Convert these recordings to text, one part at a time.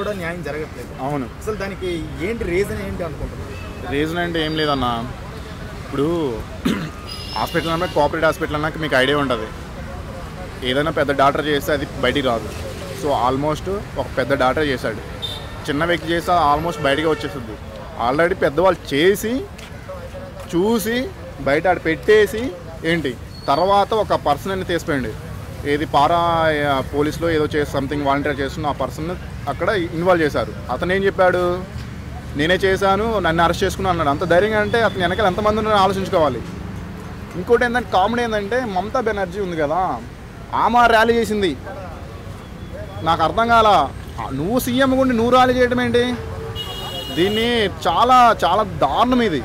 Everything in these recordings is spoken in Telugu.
కూడా న్యాయం జరగట్లేదు అవును అసలు దానికి ఏంటి రీజన్ ఏంటి అనుకుంటున్నారు రీజన్ అంటే ఏం లేదన్న ఇప్పుడు హాస్పిటల్ అన్నా కోఆపరేటివ్ హాస్పిటల్ అన్నాక మీకు ఐడియా ఉంటుంది ఏదైనా పెద్ద డాక్టర్ చేస్తే అది బయటికి రాదు సో ఆల్మోస్ట్ ఒక పెద్ద డాక్టర్ చేశాడు చిన్న వ్యక్తి చేస్తే ఆల్మోస్ట్ బయటికి వచ్చేస్తుంది ఆల్రెడీ పెద్దవాళ్ళు చేసి చూసి బయట ఆడ పెట్టేసి ఏంటి తర్వాత ఒక పర్సన్ అని తీసిపోయింది ఏది పారా ఆ, పోలీసులో ఏదో చేసి సంథింగ్ వాలంటీర్ చేస్తున్న ఆ పర్సన్ అక్కడ ఇన్వాల్వ్ చేశారు అతను ఏం చెప్పాడు నేనే చేశాను నన్ను అరెస్ట్ చేసుకున్నాను అన్నాడు అంత ధైర్యంగా అంటే అతను వెనకాల ఎంతమంది ఉన్నారో ఆలోచించుకోవాలి ఇంకోటి ఏంటంటే కామెడీ ఏంటంటే మమతా బెనర్జీ ఉంది కదా ఆమె ర్యాలీ చేసింది నాకు అర్థం కాల నువ్వు సీఎం గుండి నువ్వు ర్యాలీ చేయడం ఏంటి దీన్ని చాలా చాలా దారుణం ఇది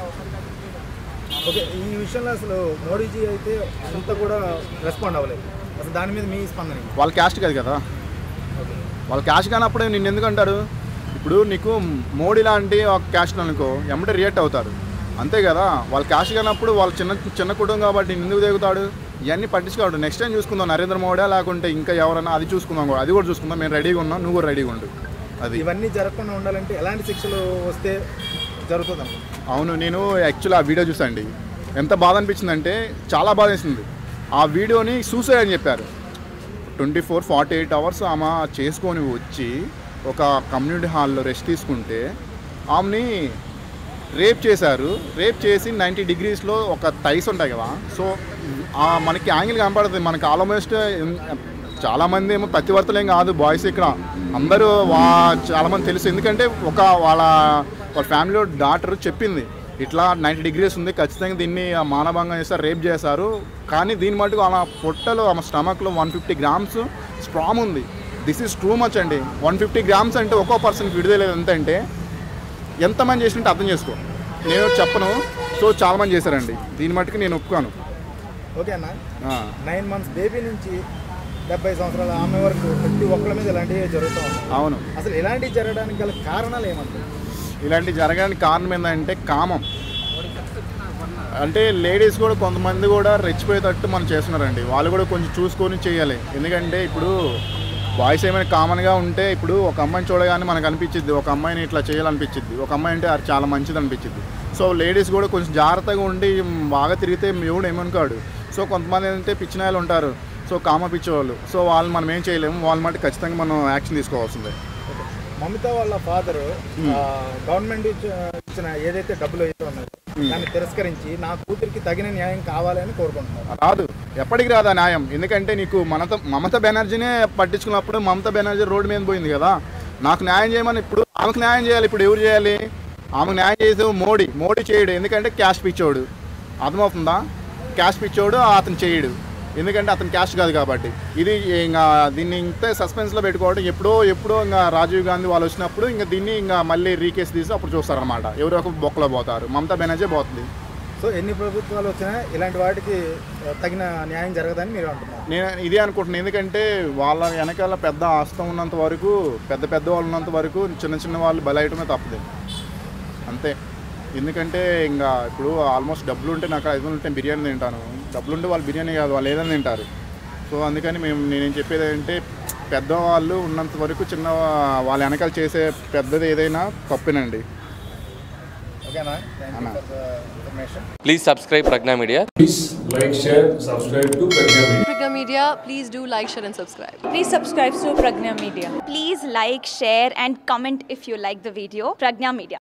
ఓకే ఈ విషయంలో అసలు మోడీజీ అయితే అంత కూడా రెస్పాండ్ అవ్వలేదు అసలు దాని మీద మీ స్పందన ఏంటి? వాళ్ళ క్యాస్ట్ కాదు కదా వాళ్ళ క్యాస్ట్ కానప్పుడు నిన్ను ఎందుకు అంటారు ఇప్పుడు నీకు మోడీ లాంటి ఒక క్యాస్ట్ అనుకో ఎమ్మటే రియాక్ట్ అవుతారు అంతే కదా వాళ్ళ క్యాస్ట్ కానప్పుడు వాళ్ళ చిన్న చిన్న కుటుంబం కాబట్టి నిన్ను ఎందుకు దిగుతాడు ఇవన్నీ పట్టించుకోడు నెక్స్ట్ టైం చూసుకుందాం నరేంద్ర మోడీ లేకుంటే ఇంకా ఎవరైనా అది చూసుకుందాం కూడా అది కూడా చూసుకుందాం మేము రెడీగా ఉన్నాం నువ్వు కూడా రెడీగా ఉండు అది ఇవన్నీ జరగకుండా ఉండాలంటే ఎలాంటి శిక్షలు వస్తే జరుగుతుంది అనుకుంటున్నారు? అవును నేను యాక్చువల్ ఆ వీడియో చూసండి ఎంత బాధ అనిపించిందంటే చాలా బాధ వేసింది ఆ వీడియోని సూసైడ్ అని చెప్పారు twenty four forty eight hours ఆమె చేసుకొని వచ్చి ఒక కమ్యూనిటీ హాల్లో రెస్ట్ తీసుకుంటే ఆమెని రేప్ చేశారు రేప్ చేసి నైంటీ డిగ్రీస్లో ఒక థైస్ ఉంటాయి కదా సో ఆ మనకి యాంగిల్ కనపడుతుంది మనకి ఆల్మోస్ట్ చాలామంది ఏమో ప్రతివర్తలు ఏం కాదు బాయ్స్ ఇక్కడ అందరూ వా చాలామంది తెలుసు ఎందుకంటే ఒక వాళ్ళ వాళ్ళ ఫ్యామిలీలో డాక్టర్ చెప్పింది ఇట్లా నైంటీ డిగ్రీస్ ఉంది ఖచ్చితంగా దీన్ని మానభంగం చేస్తారు రేప్ చేశారు కానీ దీని మటుకు ఆమె పొట్టలో ఆమె స్టమక్లో వన్ ఫిఫ్టీ గ్రామ్స్ స్ట్రాంగ్ ఉంది దిస్ ఈజ్ టూ మచ్ అండి వన్ ఫిఫ్టీ గ్రామ్స్ అంటే ఒక్కో పర్సన్కి విడుదల ఎంత అంటే ఎంతమంది చేసినట్టు అర్థం చేసుకో నేను చెప్పను సో చాలామంది చేశారండి దీని మట్టుకు నేను ఒప్పుకోను ఓకే అన్న ఆ, నైన్ మంత్స్ బేబీ నుంచి డెబ్బై సంవత్సరాల ఆమె వరకు ప్రతి ఒక్కరి మీద ఇలాంటివి జరుగుతూ ఉన్నాయి అవును అసలు ఇలాంటివి జరగడానికి గల కారణాలు ఏమంటారు ఇలాంటి జరగడానికి కారణం ఏంటంటే కామం అంటే లేడీస్ కూడా కొంతమంది కూడా రెచ్చిపోయేటట్టు మనం చేస్తున్నారండి వాళ్ళు కూడా కొంచెం చూసుకొని చేయాలి ఎందుకంటే ఇప్పుడు బాయ్స్ ఏమైనా కామన్గా ఉంటే ఇప్పుడు ఒక అమ్మాయిని చూడగానే మనకు అనిపించింది ఒక అమ్మాయిని ఇట్లా చేయాలనిపించింది ఒక అమ్మాయి అంటే అది చాలా మంచిది అనిపించింది సో లేడీస్ కూడా కొంచెం జాగ్రత్తగా ఉండి బాగా తిరిగితే ఎవడు ఏమనుకోడు సో కొంతమంది ఏంటంటే పిచ్చినాయలు ఉంటారు సో కామ పిచ్చేవాళ్ళు సో వాళ్ళు మనం ఏం చేయలేము వాళ్ళ మాట ఖచ్చితంగా మనం యాక్షన్ తీసుకోవాల్సిందే మమిత వాళ్ళ ఫాదర్ గవర్నమెంట్ ఇచ్చిన ఏదైతే డబ్బులు అయితే ఉన్నాయో దాన్ని తిరస్కరించి నా కూతురికి తగిన న్యాయం కావాలని కోరుకుంటున్నారు రాదు ఎప్పటికి రాదు ఆ న్యాయం ఎందుకంటే నీకు మనత మమత బెనర్జీనే పట్టించుకున్నప్పుడు మమత బెనర్జీ రోడ్డు మీద పోయింది కదా నాకు న్యాయం చేయమని ఇప్పుడు ఆమెకు న్యాయం చేయాలి ఇప్పుడు ఎవరు చేయాలి ఆమెకు న్యాయం చేసే మోడీ మోడీ చేయడు ఎందుకంటే క్యాష్ పిచ్చోడు అర్థమవుతుందా క్యాష్ పిచ్చోడు అతను చేయడు ఎందుకంటే అతను క్యాష్ కాదు కాబట్టి ఇది ఇంకా దీన్ని ఇంత సస్పెన్స్లో పెట్టుకోవడం ఎప్పుడో ఎప్పుడో ఇంకా రాజీవ్ గాంధీ వాళ్ళు వచ్చినప్పుడు ఇంకా దీన్ని ఇంకా మళ్ళీ రీకేస్ తీసి అప్పుడు చూస్తారనమాట ఎవరో ఒక బొక్కలో పోతారు మమతా బెనర్జీ పోతుంది సో ఎన్ని ప్రభుత్వాలు వచ్చినా ఇలాంటి వాటికి ఆ, తగిన న్యాయం జరగదని మీరు అంటున్నారు నేను ఇదే అనుకుంటున్నాను ఎందుకంటే వాళ్ళ వెనకాల పెద్ద ఆస్తం ఉన్నంత వరకు పెద్ద పెద్ద వాళ్ళు ఉన్నంత వరకు చిన్న చిన్న వాళ్ళు బలయటమే తప్పదు అంతే ఎందుకంటే ఇంకా ఇప్పుడు ఆల్మోస్ట్ డబ్బులు ఉంటే నాకు ఐదు వందలు ఉంటే బిర్యానీ తింటాను డబ్బులు ఉంటే వాళ్ళు బిర్యానీ కాదు వాళ్ళు ఏదైనా తింటారు సో అందుకని మేము నేనేం చెప్పేది ఏంటంటే పెద్దవాళ్ళు ఉన్నంత వరకు చిన్న వాళ్ళ వెనకాల చేసే పెద్దది ఏదైనా తప్పేనండి ఓకేనా థ్యాంక్ యూ అన్నా. For the information Please subscribe Pragna Media. Please like, share, subscribe to Pragya Media. Pragya Media, please do like, share, and subscribe. Please subscribe to Pragna Media. Please like, share, and comment if you like the video. Pragna Media.